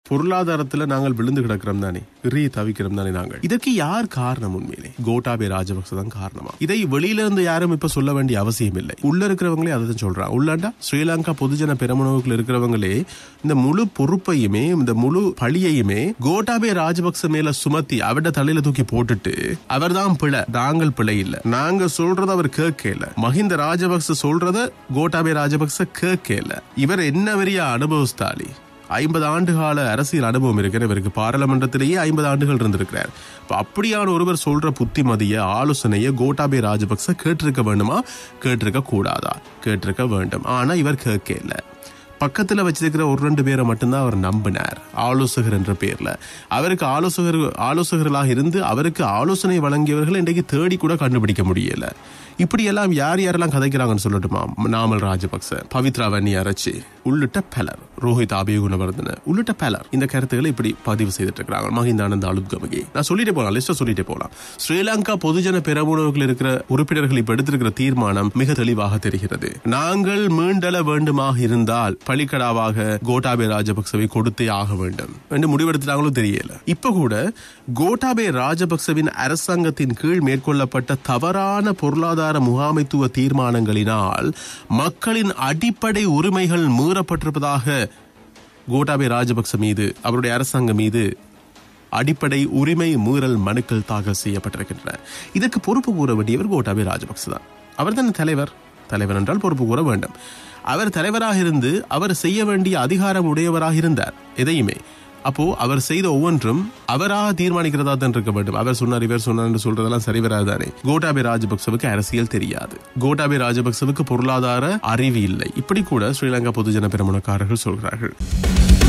பொருளாதாரத்துல நாங்கள் விழுந்து கிடக்கிறோம் தானே இறி தவிக்கிறோம் தானே நாங்கள் இதற்கு யார் காரணம் உண்மையிலே கோட்டாபே ராஜபக்ச தான் காரணமா இதை வெளியில இருந்து யாரும் இப்ப சொல்ல வேண்டிய அவசியம் இல்லை உள்ள இருக்கிறவங்களே அதை தான் சொல்றாங்க உள்ளாண்டா ஸ்ரீலங்கா பொதுஜன பெருமனவுக்குள்ள இருக்கிறவங்களே இந்த முழு பொறுப்பையுமே இந்த முழு பழியையுமே கோட்டாபே ராஜபக்ச மேல சுமத்தி அவட தலையில தூக்கி போட்டுட்டு அவர்தான் பிழை நாங்கள் பிழை இல்ல நாங்க சொல்றத அவர் கேட்கல மஹிந்த ராஜபக்ச சொல்றத கோட்டாபே ராஜபக்ச கேட்கல இவர் என்ன பெரிய அனுபவஸ்தாலி ஐம்பது ஆண்டு கால அரசியல் அனுபவம் இருக்கிற இவருக்கு பாராளுமன்றத்திலேயே ஐம்பது ஆண்டுகள் இருந்திருக்கிறார் இப்ப அப்படியான ஒருவர் சொல்ற புத்திமதிய ஆலோசனைய கோட்டாபே ராஜபக்ச கேட்டிருக்க வேண்டுமா கேட்டிருக்க கூடாதா கேட்டிருக்க வேண்டும் ஆனா இவர் கேட்கல பக்கத்துல வச்சிருக்கிற ஒரு ரெண்டு பேரை மட்டும்தான் அவர் நம்பினார் ஆலோசகர் என்ற பேர்ல அவருக்கு ஆலோசகர் ஆலோசகர்களாக இருந்து அவருக்கு ஆலோசனை வழங்கியவர்கள் இன்றைக்கு தேடி கூட கண்டுபிடிக்க முடியல இப்படி எல்லாம் யார் யாரெல்லாம் கதைக்கிறாங்கன்னு சொல்லட்டுமா நாமல் ராஜபக்ச பவித்ரா வன்னி அரச்சி உள்ளிட்ட பலர் ரோஹித் அபிகுணவர்தன உள்ளிட்ட பலர் இந்த கருத்துக்களை இப்படி பதிவு செய்துட்டு இருக்கிறாங்க மஹிந்தானந்த அலுத்கமகி நான் சொல்லிட்டு போலாம் லிஸ்ட சொல்லிட்டு போலாம் ஸ்ரீலங்கா பொதுஜன பெரமுனவுகள் இருக்கிற உறுப்பினர்கள் இப்ப எடுத்திருக்கிற தீர்மானம் மிக தெளிவாக தெரிகிறது நாங்கள் மீண்டல வேண்டுமாக இருந்தால் பழிக்கடாவாக கோட்டாபே ராஜபக்சவை கொடுத்தே ஆக வேண்டும் என்று முடிவெடுத்துட்டாங்களோ தெரியல இப்ப கூட கோட்டாபே ராஜபக்சவின் அரசாங்கத்தின் கீழ் மேற்கொள்ளப்பட்ட தவறான பொருளாதார முகாமைத்துவ தீர்மானங்களினால் மக்களின் அடிப்படை உரிமைகள் மீறப்பட்டிருப்பதாக கோட்டாபே ராஜபக்ச மீது அவருடைய அரசாங்கம் மீது அடிப்படை உரிமை மீறல் மனுக்கள் தாக்கல் செய்யப்பட்டிருக்கின்றன இதற்கு பொறுப்பு கூற வேண்டியவர் கோட்டாபே ராஜபக்ச தான் அவர் தான் தலைவர் தலைவர் என்றால் பொறுப்பு கூற வேண்டும் அவர் தலைவராக இருந்து அவர் செய்ய வேண்டிய அதிகாரம் உடையவராக இருந்தார் எதையுமே அப்போ அவர் செய்த ஒவ்வொன்றும் அவராக தீர்மானிக்கிறதா தான் இருக்க வேண்டும் அவர் சொன்னார் இவர் சொன்னார் என்று சொல்றதெல்லாம் சரி வராதானே கோட்டாபே ராஜபக்சவுக்கு அரசியல் தெரியாது கோட்டாபே ராஜபக்சவுக்கு பொருளாதார அறிவு இல்லை இப்படி கூட ஸ்ரீலங்கா பொதுஜன பெருமனக்காரர்கள் சொல்கிறார்கள்